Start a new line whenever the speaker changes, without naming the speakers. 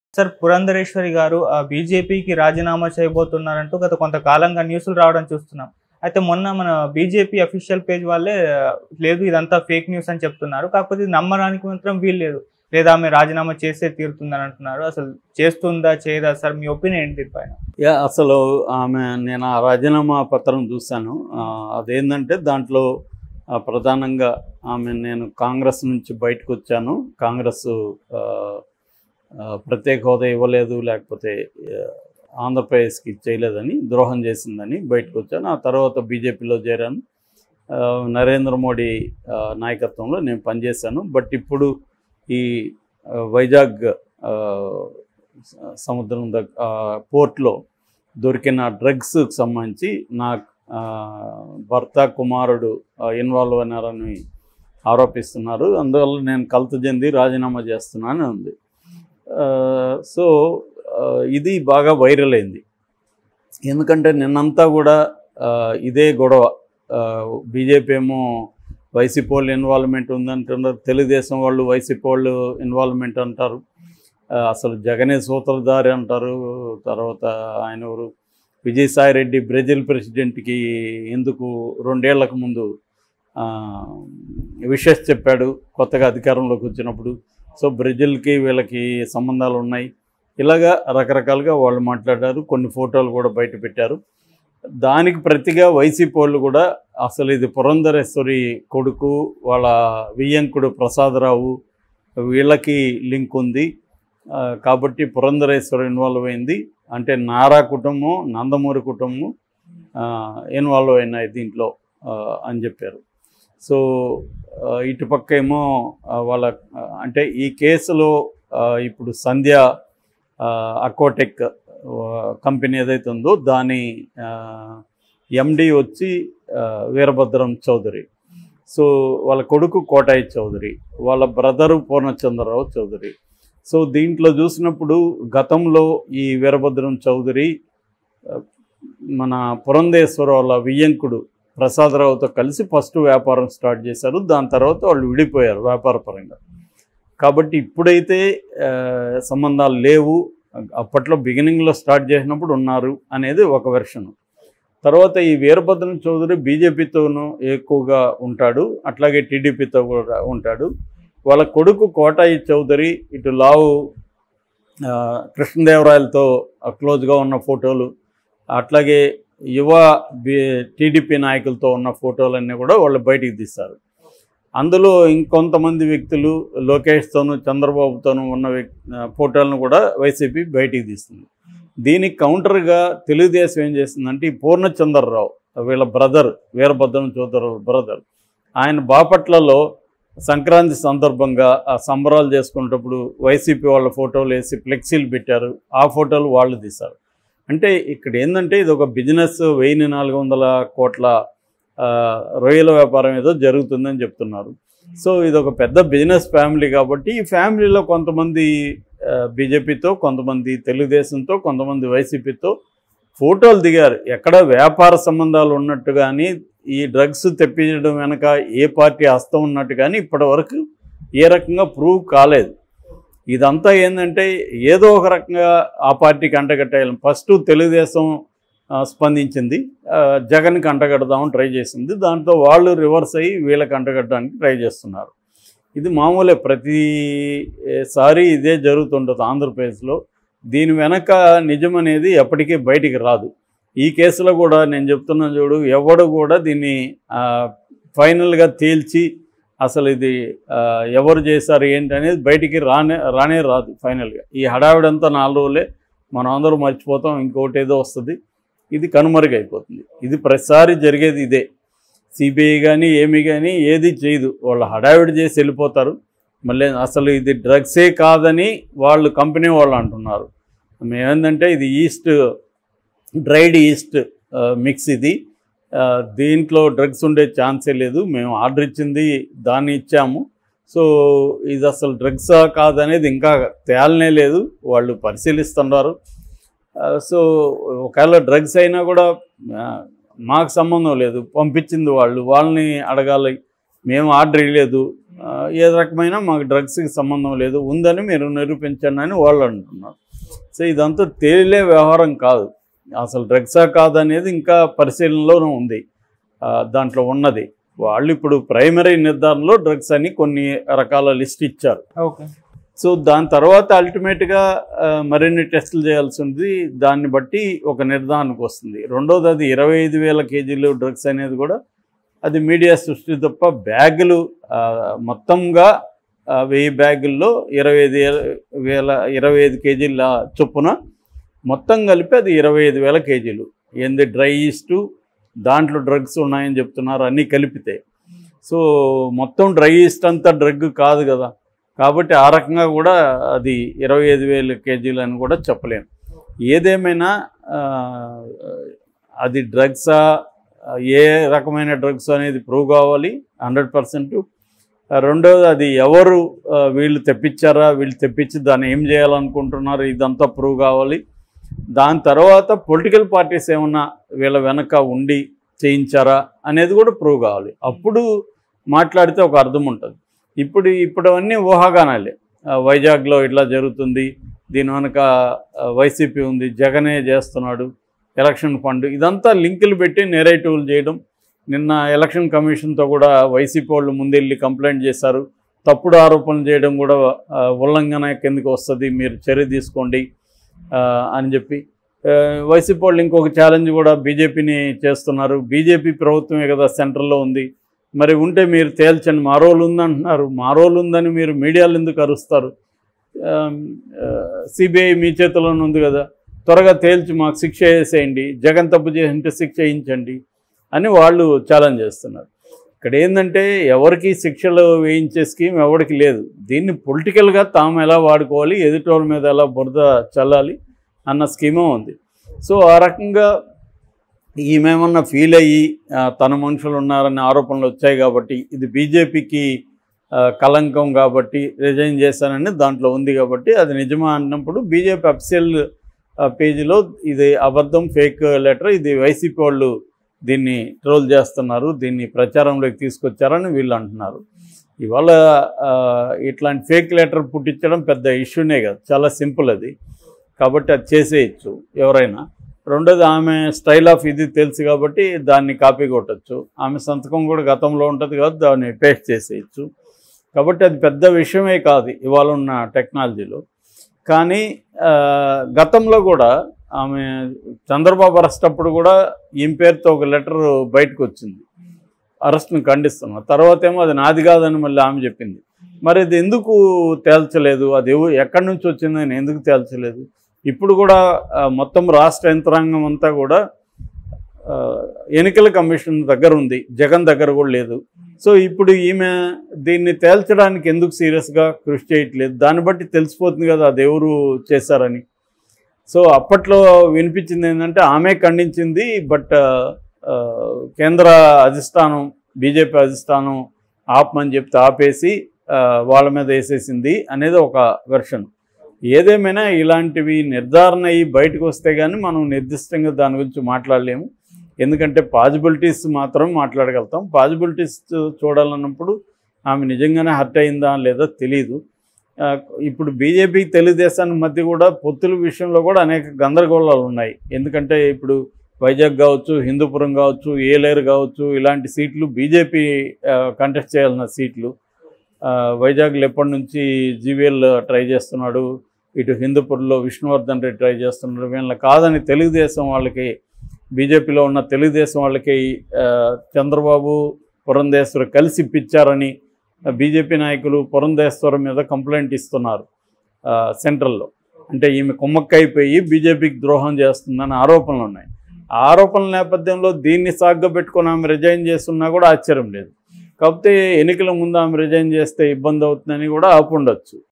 sir Purandeswari గారు ఆ బీజేపీకి రాజీనామా చేయబోతున్నారంటూ గత కొంతకాలంగా న్యూస్లు రావడం చూస్తున్నాం అయితే మొన్న మన బీజేపీ అఫీషియల్ పేజ్ వాళ్ళే ఆ, లేదు ఇదంతా ఫేక్ న్యూస్ అని చెప్తున్నారు కాకపోతే ఇది నమ్మడానికి మాత్రం వీలు లేదు లేదా ఆమె రాజీనామా చేసే తీరుతుందని అంటున్నారు అసలు చేస్తుందా చేయదా సార్ మీ ఒపీనియన్ ఏంటి దీనిపైన
యా అసలు ఆమె నేను ఆ రాజీనామా పత్రం చూశాను ఆ, అదేంటంటే దాంట్లో ఆ, ప్రధానంగా ఆమె నేను కాంగ్రెస్ నుంచి బయటకు వచ్చాను కాంగ్రెస్ ఆ, ఆ, ప్రత్యేక హోదా ఇవ్వలేదు లేకపోతే ఆ, ఆంధ్రప్రదేశ్కి చేయలేదని ద్రోహం చేసిందని బయటకు వచ్చాను ఆ తర్వాత బీజేపీలో చేరాను ఆ, నరేంద్ర మోడీ ఆ, నాయకత్వంలో నేను పనిచేశాను బట్ ఇప్పుడు ఈ ఆ, వైజాగ్ ఆ, స- సముద్రం దగ్గ ఆ, పోర్ట్లో దొరికిన డ్రగ్స్కి సంబంధించి నా ఆ, భర్త కుమారుడు ఇన్వాల్వ్ అయినారని ఆరోపిస్తున్నారు అందువల్ల నేను కలత చెంది రాజీనామా చేస్తున్నానని ఉంది ఆ, సో ఆ, ఇది బాగా వైరల్ అయింది ఎందుకంటే నిన్నంతా కూడా ఆ, ఇదే గొడవ బీజేపీ ఏమో వైసీపీ వాళ్ళు ఇన్వాల్వ్మెంట్ ఉందంటున్నారు తెలుగుదేశం వాళ్ళు వైసీపీ వాళ్ళు ఇన్వాల్వ్మెంట్ అంటారు ఆ, అసలు జగనే సూత్రధారి అంటారు తర్వాత ఆయన ఎవరు విజయసాయి రెడ్డి బ్రెజిల్ ప్రెసిడెంట్కి ఎందుకు రెండేళ్లకు ముందు ఆ, విషెస్ చెప్పాడు కొత్తగా అధికారంలోకి వచ్చినప్పుడు సో బ్రెజిల్కి వీళ్ళకి సంబంధాలు ఉన్నాయి ఇలాగా రకరకాలుగా వాళ్ళు మాట్లాడారు కొన్ని ఫోటోలు కూడా బయట పెట్టారు దానికి ప్రతిగా వైసీపీ వాళ్ళు కూడా అసలు ఇది పురంధరేశ్వరి కొడుకు వాళ్ళ వియ్యంకుడు ప్రసాదరావు వీళ్ళకి లింక్ ఉంది ఆ, కాబట్టి పురంధరేశ్వరి ఇన్వాల్వ్ అయింది అంటే నారా కుటుంబం నందమూరి కుటుంబం ఆ, ఇన్వాల్వ్ అయినాయి దీంట్లో ఆ, అని చెప్పారు సో ఆ, ఇటుపక్క ఏమో ఆ, వాళ్ళ ఆ, అంటే ఈ కేసులో ఆ, ఇప్పుడు సంధ్య ఆ, అకోటెక్ ఆ, కంపెనీ ఏదైతే ఉందో దాని ఎండి వచ్చి ఆ, వీరభద్రం చౌదరి సో వాళ్ళ కొడుకు కోటాయి చౌదరి వాళ్ళ బ్రదరు పూర్ణచంద్రరావు చౌదరి సో దీంట్లో చూసినప్పుడు గతంలో ఈ వీరభద్రం చౌదరి ఆ, మన పురంధేశ్వర వాళ్ళ వియ్యంకుడు ప్రసాదరావుతో కలిసి ఫస్ట్ వ్యాపారం స్టార్ట్ చేశారు దాని తర్వాత వాళ్ళు విడిపోయారు వ్యాపార పరంగా కాబట్టి ఇప్పుడైతే ఆ, సంబంధాలు లేవు అప్పట్లో బిగినింగ్లో స్టార్ట్ చేసినప్పుడు ఉన్నారు అనేది ఒక వెర్షన్ తర్వాత ఈ వీరభద్రం చౌదరి బీజేపీతోనూ ఎక్కువగా ఉంటాడు అట్లాగే టీడీపీతో కూడా ఉంటాడు వాళ్ళ కొడుకు కోటాయి చౌదరి ఇటు లావు ఆ, కృష్ణదేవరాయలతో క్లోజ్గా ఉన్న ఫోటోలు అట్లాగే యువ బి టీడీపీ నాయకులతో ఉన్న ఫోటోలన్నీ కూడా వాళ్ళు బయటికి తీస్తారు అందులో ఇంకొంతమంది వ్యక్తులు లోకేష్తోనూ చంద్రబాబుతోనూ ఉన్న వ్యక్ ఆ, ఫోటోలను కూడా వైసీపీ బయటికి తీస్తుంది దీనికి కౌంటర్గా తెలుగుదేశం ఏం చేస్తుందంటే ఈ పూర్ణచంద్రరావు వీళ్ళ బ్రదర్ వీరభద్రం చౌదరి బ్రదర్ ఆయన బాపట్లలో సంక్రాంతి సందర్భంగా ఆ సంబరాలు చేసుకునేటప్పుడు వైసీపీ వాళ్ళ ఫోటోలు వేసి ఫ్లెక్సీలు పెట్టారు ఆ ఫోటోలు వాళ్ళు తీశారు అంటే ఇక్కడ ఏంటంటే ఇది ఒక బిజినెస్ వెయ్యి నాలుగు వందల కోట్ల ఆ, రొయ్యల వ్యాపారం ఏదో జరుగుతుందని చెప్తున్నారు సో ఇది ఒక పెద్ద బిజినెస్ ఫ్యామిలీ కాబట్టి ఈ ఫ్యామిలీలో కొంతమంది ఆ, బీజేపీతో కొంతమంది తెలుగుదేశంతో కొంతమంది వైసీపీతో ఫోటోలు దిగారు ఎక్కడ వ్యాపార సంబంధాలు ఉన్నట్టు కానీ ఈ డ్రగ్స్ తెప్పించడం వెనక ఏ పార్టీ హస్తం ఉన్నట్టు కానీ ఇప్పటివరకు ఏ రకంగా ప్రూవ్ కాలేదు ఇదంతా ఏంటంటే ఏదో ఒక రకంగా ఆ పార్టీకి అంటగట్టేయాలి ఫస్ట్ తెలుగుదేశం ఆ, స్పందించింది ఆ, జగన్కి అంటగడదామని ట్రై చేసింది దాంతో వాళ్ళు రివర్స్ అయ్యి వీళ్ళకి అంటగట్టడానికి ట్రై చేస్తున్నారు ఇది మామూలే ప్రతిసారి ఇదే జరుగుతుంటుంది ఆంధ్రప్రదేశ్లో దీని వెనక నిజం అనేది ఎప్పటికీ బయటికి రాదు ఈ కేసులో కూడా నేను చెప్తున్నాను చూడు ఎవడు కూడా దీన్ని ఆ, ఫైనల్గా తేల్చి అసలు ఇది ఆ, ఎవరు చేశారు ఏంటి అనేది బయటికి రానే రానే రాదు ఫైనల్గా ఈ హడావిడంతా నాలుగు రోజులే మనం అందరూ మర్చిపోతాం ఇంకోటి ఏదో వస్తుంది ఇది కనుమరుగైపోతుంది ఇది ప్రతిసారి జరిగేది ఇదే సిబిఐ కానీ ఏమి కానీ ఏది చేయదు వాళ్ళు హడావిడి చేసి వెళ్ళిపోతారు మళ్ళీ అసలు ఇది డ్రగ్సే కాదని వాళ్ళు కంపెనీ వాళ్ళు అంటున్నారు మేమేందంటే ఇది ఈస్ట్ డ్రైడ్ ఈస్ట్ ఆ, మిక్స్ ఇది ఆ, దీంట్లో డ్రగ్స్ ఉండే ఛాన్సే లేదు మేము ఆర్డర్ ఇచ్చింది దాన్ని ఇచ్చాము సో ఇది అసలు డ్రగ్సా కాదనేది ఇంకా తేలనే లేదు వాళ్ళు పరిశీలిస్తున్నారు ఆ, సో ఒకవేళ డ్రగ్స్ అయినా కూడా ఆ, మాకు సంబంధం లేదు పంపించింది వాళ్ళు వాళ్ళని అడగాలి మేము ఆర్డర్ ఇవ్వలేదు ఆ, ఏ రకమైన మాకు డ్రగ్స్కి సంబంధం లేదు ఉందని మీరు నిరూపించండి అని వాళ్ళు అంటున్నారు సో ఇదంతా తేలిలే వ్యవహారం కాదు అసలు డ్రగ్సా కాదనేది ఇంకా పరిశీలనలోనే ఉంది ఆ, దాంట్లో ఉన్నది వాళ్ళు ఇప్పుడు ప్రైమరీ నిర్ధారణలో డ్రగ్స్ అని కొన్ని రకాల లిస్ట్ ఇచ్చారు
ఓకే
సో దాని తర్వాత అల్టిమేట్గా ఆ, మరిన్ని టెస్టులు చేయాల్సి ఉంది దాన్ని బట్టి ఒక నిర్ధారణకు వస్తుంది రెండోది అది ఇరవై ఐదు వేల కేజీలు డ్రగ్స్ అనేది కూడా అది మీడియా సృష్టి తప్ప బ్యాగులు ఆ, మొత్తంగా ఆ, వెయ్యి బ్యాగుల్లో ఇరవై ఐదు వేల ఇరవై ఐదు కేజీల చొప్పున మొత్తం కలిపి అది ఇరవై ఐదు వేల కేజీలు ఏంది డ్రై ఈస్టు దాంట్లో డ్రగ్స్ ఉన్నాయని చెప్తున్నారు అన్నీ కలిపితే సో మొత్తం డ్రై ఈస్ట్ అంతా డ్రగ్ కాదు కదా కాబట్టి ఆ రకంగా కూడా అది ఇరవై ఐదు వేల కేజీలు అని కూడా చెప్పలేము ఏదేమైనా ఆ, అది డ్రగ్సా ఏ రకమైన డ్రగ్స్ అనేది ప్రూవ్ కావాలి హండ్రెడ్ పర్సెంట్ రెండోది అది ఎవరు ఆ, వీళ్ళు తెప్పించారా వీళ్ళు తెప్పించి దాన్ని ఏం చేయాలనుకుంటున్నారు ఇదంతా ప్రూవ్ కావాలి దాని తర్వాత పొలిటికల్ పార్టీస్ ఏమన్నా వీళ్ళ వెనక ఉండి చేయించారా అనేది కూడా ప్రూవ్ కావాలి అప్పుడు మాట్లాడితే ఒక అర్థం ఉంటుంది ఇప్పుడు ఇప్పుడు అన్నీ ఊహాగానాలే ఆ, వైజాగ్లో ఇట్లా జరుగుతుంది దీని వెనక ఆ, వైసీపీ ఉంది జగనే చేస్తున్నాడు ఎలక్షన్ ఫండ్ ఇదంతా లింకులు పెట్టి నెరేటివ్లు చేయడం నిన్న ఎలక్షన్ కమిషన్తో కూడా వైసీపీ వాళ్ళు ముందెళ్ళి కంప్లైంట్ చేశారు తప్పుడు ఆరోపణలు చేయడం కూడా ఆ, ఉల్లంఘన కిందకి వస్తుంది మీరు చర్య తీసుకోండి ఆ, అని చెప్పి ఆ, వైసీపీ వాళ్ళు ఇంకొక ఛాలెంజ్ కూడా బీజేపీని చేస్తున్నారు బీజేపీ ప్రభుత్వమే కదా సెంట్రల్లో ఉంది మరి ఉంటే మీరు తేల్చండి మా రోల్ ఉందంటున్నారు మా రోల్ ఉందని మీరు మీడియాలో ఎందుకు అరుస్తారు సిబిఐ మీ చేతిలోనే ఉంది కదా త్వరగా తేల్చి మాకు శిక్ష వేసేయండి జగన్ తప్పు చేసింటే శిక్ష వేయించండి అని వాళ్ళు ఛాలెంజ్ చేస్తున్నారు ఇక్కడ ఏంటంటే ఎవరికి శిక్షలు వేయించే స్కీమ్ ఎవరికి లేదు దీన్ని పొలిటికల్గా తాము ఎలా వాడుకోవాలి ఎదుటోళ్ళ మీద ఎలా బురద చల్లాలి అన్న స్కీమే ఉంది సో ఆ రకంగా ఈమెమన్నా ఫీల్ అయ్యి ఆ, తన మనుషులు ఉన్నారనే ఆరోపణలు వచ్చాయి కాబట్టి ఇది బీజేపీకి కలంకం కాబట్టి రిజైన్ చేశానని దాంట్లో ఉంది కాబట్టి అది నిజమా అన్నప్పుడు బీజేపీ అఫిషియల్ పేజీలో ఇది అబద్ధం ఫేక్ లెటర్ ఇది వైసీపీ వాళ్ళు దీన్ని ట్రోల్ చేస్తున్నారు దీన్ని ప్రచారంలోకి తీసుకొచ్చారని వీళ్ళు అంటున్నారు ఇవాళ ఆ, ఇట్లాంటి ఫేక్ లెటర్ పుట్టించడం పెద్ద ఇష్యూనే కదా చాలా సింపుల్ అది కాబట్టి అది చేసేయచ్చు ఎవరైనా రెండోది ఆమె స్టైల్ ఆఫ్ ఇది తెలుసు కాబట్టి దాన్ని కాపీ కొట్టచ్చు ఆమె సంతకం కూడా గతంలో ఉంటుంది కాబట్టి దాన్ని పేస్ట్ చేసేయచ్చు కాబట్టి అది పెద్ద విషయమే కాదు ఇవాళ ఉన్న టెక్నాలజీలో కానీ ఆ, గతంలో కూడా ఆమె చంద్రబాబు అరెస్ట్ అప్పుడు కూడా ఈమె పేరుతో ఒక లెటర్ బయటకు వచ్చింది అరెస్ట్ను ఖండిస్తున్నా తర్వాత ఏమో అది నాది కాదని మళ్ళీ ఆమె చెప్పింది మరి అది ఎందుకు తేల్చలేదు అది ఎవ- ఎక్కడి నుంచి వచ్చిందని ఎందుకు తేల్చలేదు ఇప్పుడు కూడా ఆ, మొత్తం రాష్ట్ర యంత్రాంగం అంతా కూడా ఆ, ఎన్నికల కమిషన్ దగ్గర ఉంది జగన్ దగ్గర కూడా లేదు సో ఇప్పుడు ఈమె దీన్ని తేల్చడానికి ఎందుకు సీరియస్గా కృషి చేయట్లేదు దాన్ని బట్టి తెలిసిపోతుంది కదా అది ఎవరు చేశారని సో అప్పట్లో వినిపించింది ఏంటంటే ఆమె ఖండించింది బట్ ఆ, కేంద్ర అధిష్టానం బీజేపీ అధిష్టానం ఆపమని చెప్తే ఆపేసి ఆ, వాళ్ళ మీద వేసేసింది అనేది ఒక వెర్షన్ ఏదేమైనా ఇలాంటివి నిర్ధారణ అయ్యి బయటకు వస్తే కానీ మనం నిర్దిష్టంగా దాని గురించి మాట్లాడలేము ఎందుకంటే పాజిబిలిటీస్ మాత్రం మాట్లాడగలుగుతాం పాజిబిలిటీస్ చూడాలన్నప్పుడు ఆమె నిజంగానే హర్ట్ అయిందా లేదా తెలియదు ఆ, ఇప్పుడు బీజేపీ తెలుగుదేశానికి మధ్య కూడా పొత్తుల విషయంలో కూడా అనేక గందరగోళాలు ఉన్నాయి ఎందుకంటే ఇప్పుడు వైజాగ్ కావచ్చు హిందూపురం కావచ్చు ఏలేరు కావచ్చు ఇలాంటి సీట్లు బీజేపీ కంటెస్ట్ చేయాలన్న సీట్లు ఆ, వైజాగ్లో ఎప్పటి నుంచి జీవీఎల్ ట్రై చేస్తున్నాడు ఇటు హిందూపూర్లో విష్ణువర్ధన్ రెడ్డి ట్రై చేస్తున్నాడు వీళ్ళని కాదని తెలుగుదేశం వాళ్ళకి బీజేపీలో ఉన్న తెలుగుదేశం వాళ్ళకి ఆ, చంద్రబాబు పురంధేశ్వర్ కలిసి ఇప్పించారని బీజేపీ నాయకులు పురంధేశ్వరం మీద కంప్లైంట్ ఇస్తున్నారు ఆ, సెంట్రల్లో అంటే ఈమె కుమ్మక్కైపోయి బీజేపీకి ద్రోహం చేస్తుందని ఆరోపణలు ఉన్నాయి ఆ ఆరోపణల నేపథ్యంలో దీన్ని సాగ్గా పెట్టుకొని ఆమె రిజైన్ చేస్తున్నా కూడా ఆశ్చర్యం లేదు కాకపోతే ఎన్నికల ముందు ఆమె రిజైన్ చేస్తే ఇబ్బంది అవుతుందని కూడా ఆపుండొచ్చు